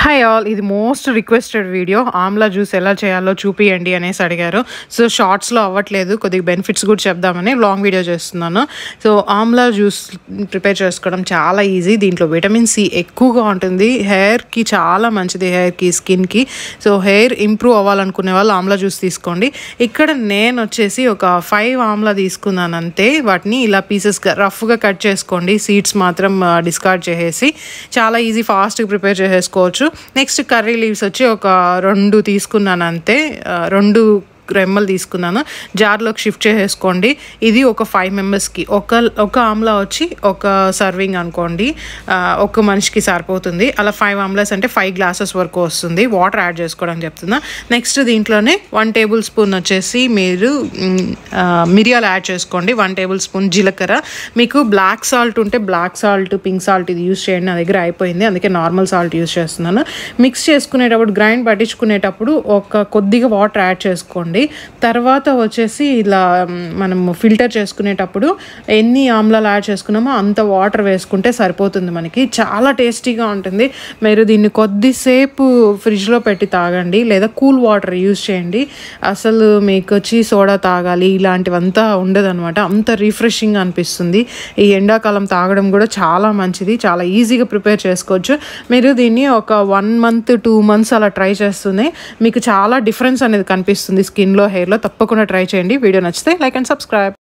hi all ఇది most requested video amla juice ఎలా చేయాలో చూపియండి అనేసి అడిగారు సో షార్ట్స్లో అవ్వట్లేదు కొద్దిగా బెనిఫిట్స్ కూడా చెప్దామని లాంగ్ వీడియో చేస్తున్నాను సో ఆమ్లా జ్యూస్ ప్రిపేర్ చేసుకోవడం చాలా ఈజీ దీంట్లో విటమిన్ సి ఎక్కువగా ఉంటుంది హెయిర్కి చాలా మంచిది హెయిర్కి స్కిన్కి సో హెయిర్ ఇంప్రూవ్ అవ్వాలనుకునే వాళ్ళు ఆమ్లా జ్యూస్ తీసుకోండి ఇక్కడ నేను వచ్చేసి ఒక ఫైవ్ ఆమ్లా తీసుకున్నాను అంతే వాటిని ఇలా పీసెస్గా రఫ్గా కట్ చేసుకోండి సీడ్స్ మాత్రం డిస్కార్డ్ చేసేసి చాలా ఈజీ ఫాస్ట్గా ప్రిపేర్ చేసేసుకోవచ్చు నెక్స్ట్ కర్రీ లీవ్స్ వచ్చి ఒక రెండు తీసుకున్నాను అంతే ఆ, రెండు రెమ్మలు తీసుకున్నాను జార్లోకి షిఫ్ట్ చేసేసుకోండి ఇది ఒక ఫైవ్ మెంబర్స్కి ఒక ఒక ఆమ్లా వచ్చి ఒక సర్వింగ్ అనుకోండి ఆ, ఒక మనిషికి సరిపోతుంది అలా ఫైవ్ ఆమ్లాస్ అంటే ఫైవ్ గ్లాసెస్ వరకు వస్తుంది వాటర్ యాడ్ చేసుకోవడానికి చెప్తున్నా నెక్స్ట్ దీంట్లోనే వన్ టేబుల్ స్పూన్ వచ్చేసి మీరు మ్, ఆ, మిరియాలు యాడ్ చేసుకోండి వన్ టేబుల్ స్పూన్ జీలకర్ర మీకు బ్లాక్ సాల్ట్ ఉంటే బ్లాక్ సాల్ట్ పింక్ సాల్ట్ ఇది యూస్ చేయండి నా దగ్గర అయిపోయింది అందుకే నార్మల్ సాల్ట్ యూస్ చేస్తున్నాను మిక్స్ చేసుకునేటప్పుడు గ్రైండ్ పట్టించుకునేటప్పుడు ఒక కొద్దిగా వాటర్ యాడ్ చేసుకోండి తర్వాత వచ్చేసి ఇలా మ్, మనం ఫిల్టర్ చేసుకునేటప్పుడు ఎన్ని ఆమ్లాలు యాడ్ చేసుకున్నామో అంత వాటర్ వేసుకుంటే సరిపోతుంది మనకి చాలా టేస్టీగా ఉంటుంది మీరు దీన్ని కొద్దిసేపు ఫ్రిడ్జ్లో పెట్టి తాగండి లేదా కూల్ వాటర్ యూస్ చేయండి అసలు మీకు వచ్చి సోడా తాగాలి ఇలాంటివంతా ఉండదన్నమాట అంత రిఫ్రెషింగ్ అనిపిస్తుంది ఈ ఎండాకాలం తాగడం కూడా చాలా మంచిది చాలా ఈజీగా ప్రిపేర్ చేసుకోవచ్చు మీరు దీన్ని ఒక వన్ మంత్ టూ మంత్స్ అలా ట్రై చేస్తూనే మీకు చాలా డిఫరెన్స్ అనేది కనిపిస్తుంది స్కిన్లో హెయిర్లో తప్పకుండా ట్రై చేయండి వీడియో నచ్చితే లైక్ అండ్ సబ్స్క్రైబ్